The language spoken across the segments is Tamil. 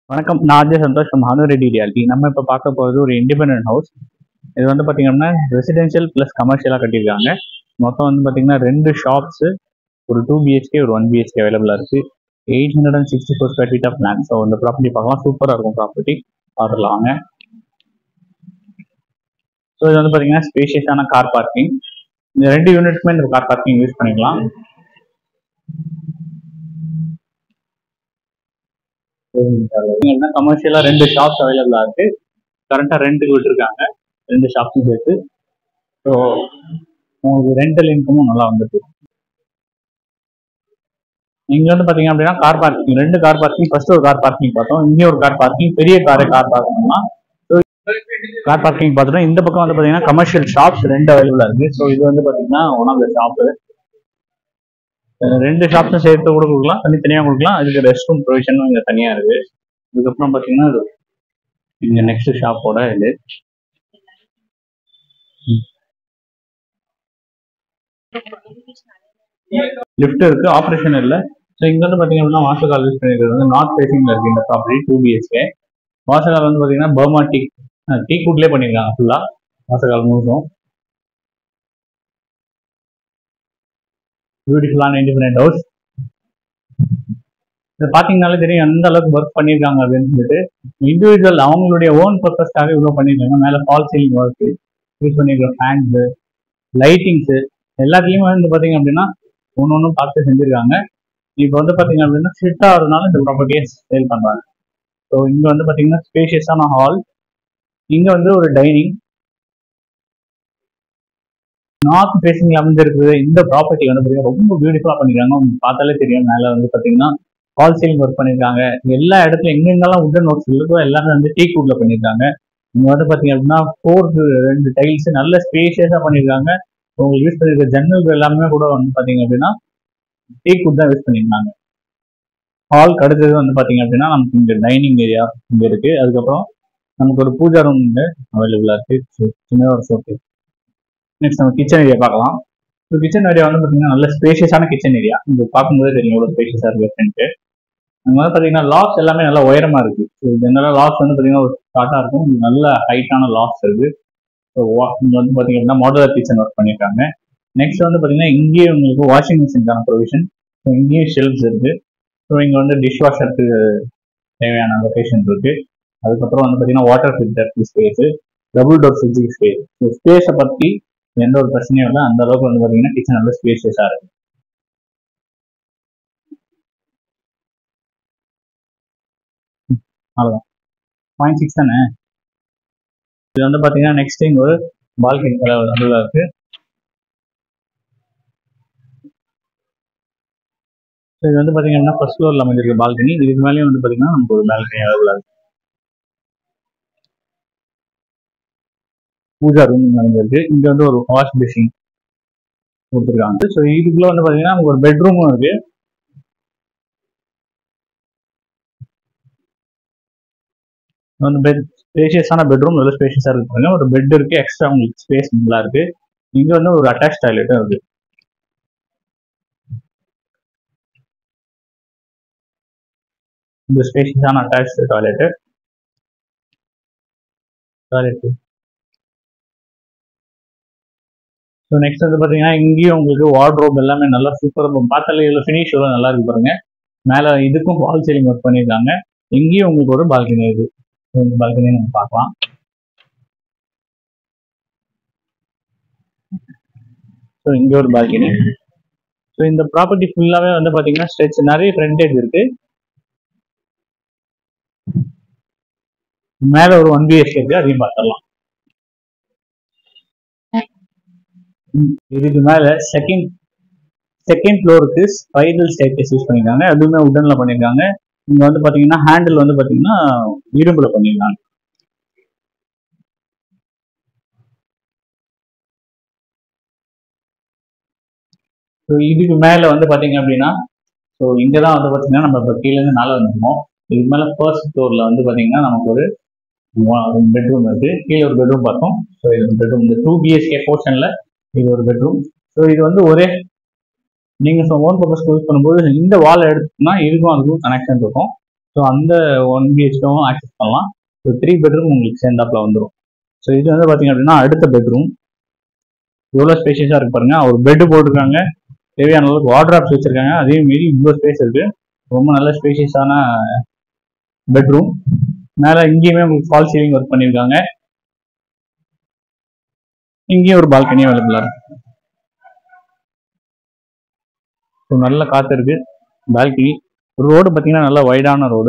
வணக்கம் நான் அஜய் சந்தோஷ் from ஹானு ரெட்டி ரியாலிட்டி நம்ம இப்போ பார்க்க போகிறது ஒரு இண்டிபெண்டன்ட் ஹவுஸ் இது வந்து பார்த்தீங்கன்னா ரெசிடென்ஷியல் ப்ளஸ் கமர்ஷியலாக கட்டியிருக்காங்க மொத்தம் வந்து பார்த்தீங்கன்னா ரெண்டு ஷாப்ஸு ஒரு டூ பிஹெச்கே ஒரு ஒன் பிஹெச்கே அவைலபிளாக இருக்குது eight hundred and sixty four square feet of land so இந்த ப்ராப்பர்ட்டி பார்க்கலாம் சூப்பராக இருக்கும் ப்ராப்பர்ட்டி பார்த்துக்கலாம் வாங்க ஸோ இது வந்து பார்த்தீங்கன்னா ஸ்பேஷியஸான கார் பார்க்கிங் இந்த ரெண்டு யூனிட்ஸுமே இந்த கார் பார்க்கிங் யூஸ் பண்ணிக்கலாம் கமர்ஷியலா ரெண்டு ஷாப்ஸ் அவைலபிளா இருக்கு கரண்டா ரெண்டுக்கு விட்டுருக்காங்க ரெண்டு ஷாப்ஸும் சேர்த்து ஸோ உங்களுக்கு ரெண்டல் இன்கமும் நல்லா வந்துருக்கு இங்க வந்து பாத்தீங்க அப்படின்னா கார் பார்க்கிங் ரெண்டு கார் பார்க்கிங் ஃபர்ஸ்ட் ஒரு கார் பார்க்கிங் பார்த்தோம் இங்கே ஒரு கார் பார்க்கிங் பெரிய காரை கார் பார்க்கணும்னா கார் பார்க்கிங் பார்த்துட்டோம் இந்த பக்கம் வந்து பாத்தீங்கன்னா கமர்ஷியல் ஷாப்ஸ் ரெண்டு அவைலபிளா இருக்கு ஸோ இது வந்து பாத்தீங்கன்னா ஒன் ஆஃப் த ஷாப்பு ரெண்டு ஷாப்ஸும் சேர்த்து கூட கொடுக்கலாம் தனித்தனியா கொடுக்கலாம் அதுக்கு ரெஸ்ட் ரூம் ப்ரொவிஷனும் இங்க தனியா இருக்கு இதுக்கப்புறம் பாத்தீங்கன்னா இது இங்க நெக்ஸ்ட் ஷாப்போட இது லிஃப்ட் இருக்கு ஆப்ரேஷன் இல்லை ஸோ இங்க வந்து பாத்தீங்க அப்படின்னா வாசகால் யூஸ் பண்ணிருக்கிறது வந்து நார்த் ஃபேசிங்ல இருக்கு இந்த ப்ராப்பர்ட்டி டூ பிஹெச்கே வாசகால் வந்து பாத்தீங்கன்னா பர்மா டீ டீ குட்லேயே பண்ணிருக்காங்க ஃபுல்லா வாசகால் முழுதும் பியூட்டிஃபுல்லான இண்டிபெண்ட் ஹவுஸ் இது பாத்தீங்கன்னாலே தெரியும் எந்த அளவுக்கு ஒர்க் பண்ணியிருக்காங்க அப்படின்னு சொல்லிட்டு இண்டிவிஜுவல் அவங்களுடைய ஓன் பர்பஸ்க்காக இவ்வளோ பண்ணியிருக்காங்க மேலே ஃபால் சீலிங் ஒர்க் யூஸ் பண்ணியிருக்கிற ஃபேன்ஸு லைட்டிங்ஸு எல்லாத்துலேயுமே வந்து பார்த்தீங்க அப்படின்னா ஒன்று ஒன்றும் பார்த்து செஞ்சுருக்காங்க இப்போ வந்து பார்த்தீங்க அப்படின்னா ஃபிட் ஆகிறதுனால இந்த ப்ராப்பர்ட்டியை சேல் பண்ணுறாங்க ஸோ இங்கே வந்து பார்த்தீங்கன்னா ஸ்பேஷியஸான ஹால் இங்கே வந்து ஒரு டைனிங் நார்த் ஃபேசிங்ல அமைஞ்சிருக்குது இந்த ப்ராப்பர்ட்டி வந்து பார்த்தீங்கன்னா ரொம்ப பியூட்டிஃபுல்லாக பண்ணிருக்காங்க உங்களுக்கு பார்த்தாலே தெரியும் மேலே வந்து பார்த்தீங்கன்னா ஃபால் சீலிங் ஒர்க் பண்ணியிருக்காங்க எல்லா இடத்துல எங்கெங்கெல்லாம் உட்டன் ஒர்க்ஸ் இருக்கோ எல்லாமே வந்து டீ குட்ல பண்ணியிருக்காங்க இங்க வந்து பார்த்தீங்க அப்படின்னா ஃபோர் ரெண்டு டைல்ஸ் நல்ல ஸ்பேஷியஸாக பண்ணியிருக்காங்க உங்களுக்கு யூஸ் பண்ணிருக்க ஜன்னல்கள் எல்லாமே கூட வந்து பார்த்தீங்க அப்படின்னா டீ குட் தான் யூஸ் பண்ணியிருக்காங்க ஹால் அடுத்தது வந்து பார்த்தீங்க அப்படின்னா நமக்கு இங்கே டைனிங் ஏரியா இங்கே இருக்கு அதுக்கப்புறம் நமக்கு ஒரு பூஜா ரூம் இங்கே அவைலபிளாக இருக்கு சின்னதாக ஒரு ஷோகேஸ் நெக்ஸ்ட் நம்ம கிச்சன் ஏரியா பார்க்கலாம் ஸோ கிச்சன் ஏரியா வந்து பார்த்தீங்கன்னா நல்ல ஸ்பேஷியஸான கிச்சன் ஏரியா இது பார்க்கும்போதே தெரியும் எவ்வளோ ஸ்பேஷியஸாக இருக்கு அப்படின்ட்டு அங்கே வந்து பார்த்தீங்கன்னா லாக்ஸ் எல்லாமே நல்லா உயரமா இருக்கு ஸோ ஜெனரலாக லாக்ஸ் வந்து பார்த்தீங்கன்னா ஒரு ஷார்ட்டாக இருக்கும் இது நல்ல ஹைட்டான லாக்ஸ் இருக்கு ஸோ இங்கே வந்து பார்த்தீங்க அப்படின்னா மாடலர் கிச்சன் ஒர்க் பண்ணியிருக்காங்க நெக்ஸ்ட் வந்து பார்த்தீங்கன்னா இங்கேயே உங்களுக்கு வாஷிங் மிஷினுக்கான ப்ரொவிஷன் ஸோ இங்கேயும் ஷெல்ஃப்ஸ் இருக்கு ஸோ இங்கே வந்து டிஷ் வாஷருக்கு தேவையான லொக்கேஷன் இருக்கு அதுக்கப்புறம் வந்து பார்த்தீங்கன்னா வாட்டர் ஃபில்டருக்கு ஸ்பேஸ் டபுள் டோர் ஃப்ரிட்ஜுக்கு ஸ்பேஸ் ஸோ ஸ்பேஸை பற்றி எந்த ஒரு பிரச்சனையும் இல்லை அந்த அளவுக்கு வந்து பார்த்தீங்கன்னா கிச்சன் நல்ல ஸ்பேஷியஸாக இருக்கு அவ்வளோதான் பாயிண்ட் சிக்ஸ் தானே இது வந்து பார்த்தீங்கன்னா நெக்ஸ்ட் டைம் ஒரு பால்கனி நடுவில் இருக்கு ஸோ இது வந்து பார்த்தீங்கன்னா ஃபர்ஸ்ட் ஃப்ளோரில் அமைஞ்சிருக்க பால்கனி இதுக்கு மேலேயும் வந்து பார்த்தீங்கன்னா நமக்கு ஒரு பால்கனி அவைலபிள் இருக்கு பூஜா ரூம் அமைஞ்சிருக்கு இங்கே வந்து ஒரு வாஷ் பேசின் கொடுத்துருக்காங்க ஸோ இதுக்குள்ள வந்து பார்த்தீங்கன்னா நமக்கு ஒரு பெட்ரூமும் இருக்கு வந்து பெட் ஸ்பேஷியஸான பெட்ரூம் நல்ல ஸ்பேஷியஸாக இருக்கு பாருங்க ஒரு பெட் இருக்கு எக்ஸ்ட்ரா உங்களுக்கு ஸ்பேஸ் நல்லா இருக்கு இங்க வந்து ஒரு அட்டாச் டாய்லெட்டும் இருக்கு இந்த ஸ்பேஷியஸான attach toilet toilet so next வந்து பார்த்தீங்கன்னா இங்கேயும் உங்களுக்கு வார்ட்ரோப் எல்லாமே நல்லா சூப்பராக பார்த்தாலே இதில் ஃபினிஷ் நல்லா இருக்கு பாருங்க மேலே இதுக்கும் வால் சீலிங் ஒர்க் பண்ணியிருக்காங்க இங்கேயும் உங்களுக்கு ஒரு பால்கனி இருக்கு இந்த பால்கனி நம்ம பார்க்கலாம் ஸோ இங்கே ஒரு பால்கனி ஸோ இந்த ப்ராப்பர்ட்டி ஃபுல்லாகவே வந்து பார்த்தீங்கன்னா ஸ்ட்ரெச் நிறைய ஃப்ரண்டேஜ் இருக்கு மேலே ஒரு ஒன் பிஹெச்கே இருக்கு அதையும் பார்த்துடலாம் இதுக்கு மேலே செகண்ட் செகண்ட் ஃப்ளோருக்கு ஸ்பைரல் ஸ்டேக்கஸ் யூஸ் பண்ணியிருக்காங்க அதுவுமே உடன்ல பண்ணியிருக்காங்க இங்க வந்து பாத்தீங்கன்னா ஹேண்டில் வந்து பாத்தீங்கன்னா இரும்புல பண்ணிருக்காங்க ஸோ இதுக்கு மேல வந்து பாத்தீங்க அப்படின்னா ஸோ இங்க தான் வந்து பாத்தீங்கன்னா நம்ம இப்போ கீழே இருந்து மேலே வந்துருக்கோம் இதுக்கு மேல ஃபர்ஸ்ட் ஃப்ளோர்ல வந்து பாத்தீங்கன்னா நமக்கு ஒரு பெட்ரூம் இருக்கு கீழே ஒரு பெட்ரூம் பார்த்தோம் ஸோ இது பெட்ரூம் இந்த டூ பிஹெச்கே போர்ஷன்ல இது ஒரு பெட்ரூம் ஸோ இது வந்து ஒரே நீங்க ஓன் பர்பஸ் யூஸ் பண்ணும்போது இந்த வால் எடுத்தோம்னா இதுக்கும் அதுக்கும் கனெக்ஷன் இருக்கும் ஸோ அந்த ஒன் பிஹெச்கவும் ஆக்சஸ் பண்ணலாம் ஸோ த்ரீ பெட்ரூம் உங்களுக்கு சேர்ந்தாப்புல வந்துடும் ஸோ இது வந்து பார்த்தீங்க அப்படின்னா அடுத்த பெட்ரூம் எவ்வளோ ஸ்பேஷியஸாக இருக்கு பாருங்க ஒரு பெட்டு போட்டிருக்காங்க தேவையான அளவுக்கு வாட்டர் ஆப்ஸ் வச்சிருக்காங்க அதே மீறி இவ்வளோ ஸ்பேஸ் இருக்கு ரொம்ப நல்ல ஸ்பேஷியஸான பெட்ரூம் மேலே இங்கேயுமே உங்களுக்கு ஃபால் சீலிங் ஒர்க் பண்ணியிருக்காங்க இங்கேயும் ஒரு பால்கனி அவைலபிளாக இருக்கு ஸோ நல்ல காற்று இருக்கு பால்கனி ரோடு பார்த்தீங்கன்னா நல்ல வைடான ரோடு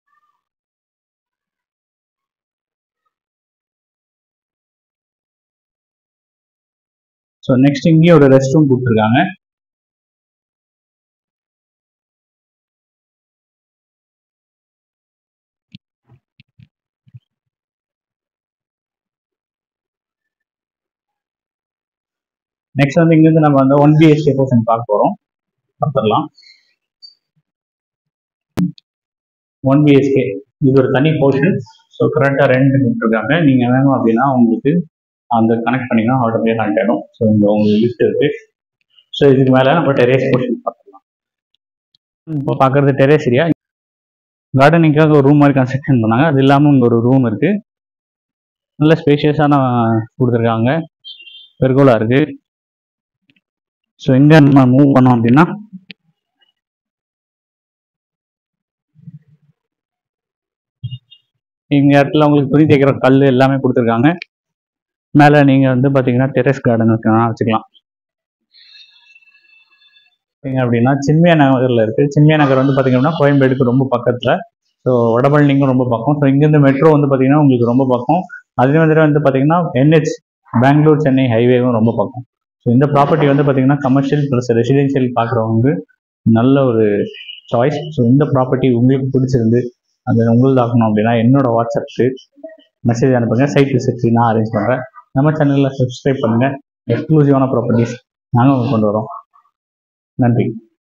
ஸோ நெக்ஸ்ட் இங்கேயும் ஒரு ரெஸ்ட் ரூம் கொடுத்துருக்காங்க நெக்ஸ்ட் வந்து இங்கிருந்து நம்ம வந்து ஒன் பிஹெச்கே போர்ஷன் பார்க்க போகிறோம் பார்த்துடலாம் ஒன் பிஹெச்கே இது ஒரு தனி போர்ஷன் ஸோ கரெக்டாக ரெண்ட் கொடுத்துருக்காங்க நீங்கள் வேணும் அப்படின்னா உங்களுக்கு அந்த கனெக்ட் பண்ணிங்கன்னா ஆட்டோமேட்டிக் கனெக்ட் ஆகிடும் ஸோ இங்கே உங்களுக்கு லிஃப்ட் இருக்கு ஸோ இதுக்கு மேலே நம்ம டெரேஸ் போர்ஷன் பார்த்துக்கலாம் இப்போ பார்க்குறது டெரேஸ் ஏரியா கார்டனிங்காக ஒரு ரூம் மாதிரி கன்ஸ்ட்ரக்ஷன் பண்ணாங்க அது இல்லாமல் இங்கே ஒரு ரூம் இருக்கு நல்ல ஸ்பேஷியஸான கொடுத்துருக்காங்க பெர்கோலா இருக்கு ஸோ எங்கே நம்ம மூவ் பண்ணோம் அப்படின்னா இங்க இடத்துல உங்களுக்கு துணி தைக்கிற கல் எல்லாமே கொடுத்துருக்காங்க மேலே நீங்கள் வந்து பார்த்தீங்கன்னா டெரஸ் கார்டன் வச்சுக்கலாம் பார்த்தீங்க அப்படின்னா சின்மியா நகரில் இருக்குது சின்மியா நகர் வந்து பார்த்தீங்க அப்படின்னா கோயம்பேடுக்கு ரொம்ப பக்கத்தில் ஸோ வடபழனிக்கும் ரொம்ப பக்கம் ஸோ இங்கேருந்து மெட்ரோ வந்து பார்த்தீங்கன்னா உங்களுக்கு ரொம்ப பக்கம் அதே மாதிரி வந்து பார்த்தீங்கன்னா என்ஹெச் பெங்களூர் சென்னை ஹைவேவும் ரொம்ப பக்கம் ஸோ இந்த ப்ராப்பர்ட்டி வந்து பார்த்தீங்கன்னா கமர்ஷியல் ப்ளஸ் ரெசிடென்ஷியல் பார்க்குறவங்க நல்ல ஒரு சாய்ஸ் ஸோ இந்த ப்ராப்பர்ட்டி உங்களுக்கு பிடிச்சிருந்து அது உங்களுக்கு ஆக்கணும் அப்படின்னா என்னோட வாட்ஸ்அப்க்கு மெசேஜ் அனுப்புங்க சைட் விசிட் நான் அரேஞ்ச் பண்ணுறேன் நம்ம சேனலில் சப்ஸ்கிரைப் பண்ணுங்கள் எக்ஸ்க்ளூசிவான ப்ராப்பர்ட்டிஸ் நாங்கள் உங்களுக்கு கொண்டு வரோம் நன்றி